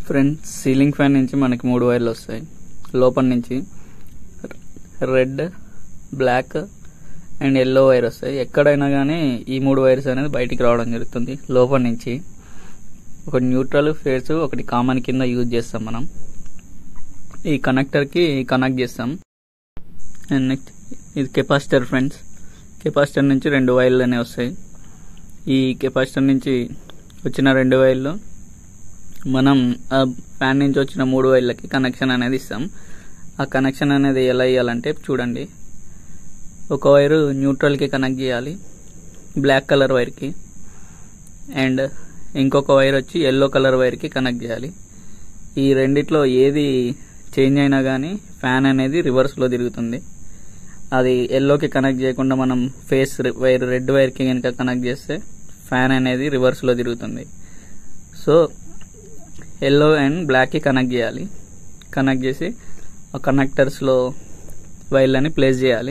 friends ceiling fan నుంచి మనకి మూడు వైర్లు వస్తాయి లోపల నుంచి red black and yellow wire వస్తాయి ఎక్కడైనా కానీ ఈ మూడు వైర్స్ అనేది బయటికి రావడం జరుగుతుంది లోపల నుంచి ఒక న్యూట్రల్ ఫేస్ ఒకటి కామన్ కింద యూజ్ చేస్తాం మనం ఈ కనెక్టర్కి కనెక్ట్ చేస్తాం అండ్ నెక్స్ట్ ఇది కెపాసిటర్ ఫ్రెండ్స్ కెపాసిటర్ నుంచి రెండు వైర్లు అనేవి వస్తాయి ఈ కెపాసిటర్ నుంచి వచ్చిన రెండు వైర్లు మనం ఆ ఫ్యాన్ నుంచి వచ్చిన మూడు వైర్లకి కనెక్షన్ అనేది ఇస్తాం ఆ కనెక్షన్ అనేది ఎలా ఇవ్వాలంటే చూడండి ఒక వైరు న్యూట్రల్కి కనెక్ట్ చేయాలి బ్లాక్ కలర్ వైర్కి అండ్ ఇంకొక వైర్ వచ్చి ఎల్లో కలర్ వైర్కి కనెక్ట్ చేయాలి ఈ రెండిట్లో ఏది చేంజ్ అయినా కానీ ఫ్యాన్ అనేది రివర్స్లో తిరుగుతుంది అది ఎల్లోకి కనెక్ట్ చేయకుండా మనం ఫేస్ వైర్ రెడ్ వైర్కి కనుక కనెక్ట్ చేస్తే ఫ్యాన్ అనేది రివర్స్లో తిరుగుతుంది సో ఎల్లో అండ్ బ్లాక్కి కనెక్ట్ చేయాలి కనెక్ట్ చేసి ఆ కనెక్టర్స్లో వైర్లని ప్లేస్ చేయాలి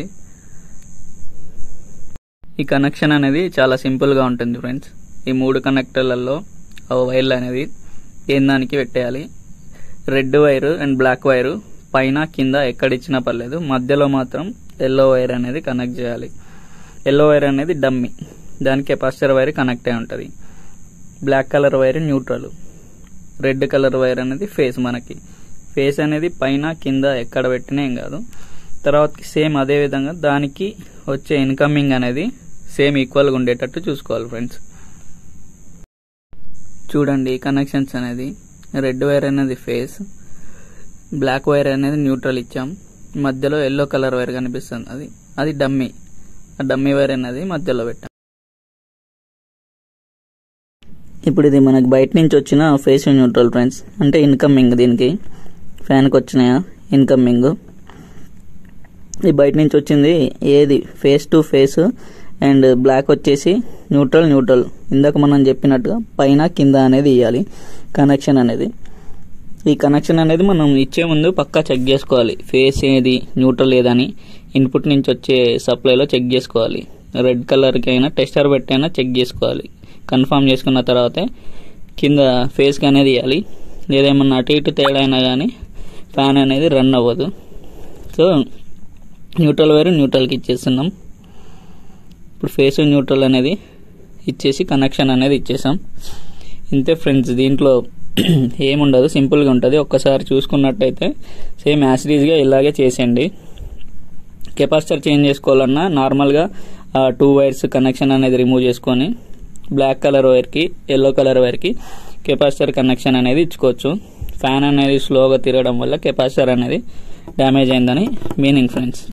ఈ కనెక్షన్ అనేది చాలా సింపుల్గా ఉంటుంది ఫ్రెండ్స్ ఈ మూడు కనెక్టర్లలో ఆ వైర్లు అనేది దానికి పెట్టేయాలి red wire and black wire పైన కింద ఎక్కడ ఇచ్చినా పర్లేదు మధ్యలో మాత్రం ఎల్లో వైర్ అనేది కనెక్ట్ చేయాలి ఎల్లో వైర్ అనేది డమ్మి దానికి కెపాసిటర్ వైర్ కనెక్ట్ అయి ఉంటుంది black colour wire neutral red colour wire అనేది ఫేస్ మనకి ఫేస్ అనేది పైన కింద ఎక్కడ పెట్టినా ఏం కాదు తర్వాత సేమ్ అదే విధంగా దానికి వచ్చే ఇన్కమింగ్ అనేది సేమ్ ఈక్వల్గా ఉండేటట్టు చూసుకోవాలి ఫ్రెండ్స్ చూడండి కనెక్షన్స్ అనేది రెడ్ వైర్ అనేది ఫేస్ బ్లాక్ వైర్ అనేది న్యూట్రల్ ఇచ్చాం మధ్యలో ఎల్లో కలర్ వైర్ కనిపిస్తుంది అది అది డమ్మీ ఆ డమ్మీ వైర్ అనేది మధ్యలో పెట్టాం ఇప్పుడు ఇది మనకి బయట నుంచి వచ్చిన ఫేస్ న్యూట్రల్ ఫ్రెండ్స్ అంటే ఇన్కమింగ్ దీనికి ఫ్యాన్కి వచ్చిన ఇన్కమింగ్ ఈ బయట నుంచి వచ్చింది ఏది phase to phase and black వచ్చేసి న్యూట్రల్ న్యూట్రల్ ఇందాక మనం చెప్పినట్టుగా పైన కింద అనేది ఇవ్వాలి కనెక్షన్ అనేది ఈ కనెక్షన్ అనేది మనం ఇచ్చే ముందు పక్కా చెక్ చేసుకోవాలి ఫేస్ ఏది న్యూట్రల్ ఏదని ఇన్పుట్ నుంచి వచ్చే సప్లైలో చెక్ చేసుకోవాలి రెడ్ కలర్కి అయినా టెస్టర్ పెట్టైనా చెక్ చేసుకోవాలి కన్ఫర్మ్ చేసుకున్న తర్వాతే కింద ఫేస్కి అనేది ఇవ్వాలి లేదేమన్నా అటు ఇటు తేడా అయినా కానీ ఫ్యాన్ అనేది రన్ అవ్వదు సో న్యూట్రల్ వైర్ న్యూట్రల్కి ఇచ్చేస్తున్నాం ఇప్పుడు ఫేస్ న్యూట్రల్ అనేది ఇచ్చేసి కనెక్షన్ అనేది ఇచ్చేసాం ఇంతే ఫ్రెండ్స్ దీంట్లో ఏముండదు సింపుల్గా ఉంటుంది ఒక్కసారి చూసుకున్నట్టయితే సేమ్ యాసిడీస్గా ఇలాగే చేసేయండి కెపాసిటర్ చేంజ్ చేసుకోవాలన్నా నార్మల్గా టూ వైర్స్ కనెక్షన్ అనేది రిమూవ్ చేసుకొని బ్లాక్ కలర్ వైర్కి ఎల్లో కలర్ వైర్కి కెపాసిటర్ కనెక్షన్ అనేది ఇచ్చుకోవచ్చు ఫ్యాన్ అనేది స్లోగా తిరగడం వల్ల కెపాసిటర్ అనేది డ్యామేజ్ అయిందని మీనింగ్ ఫ్రెండ్స్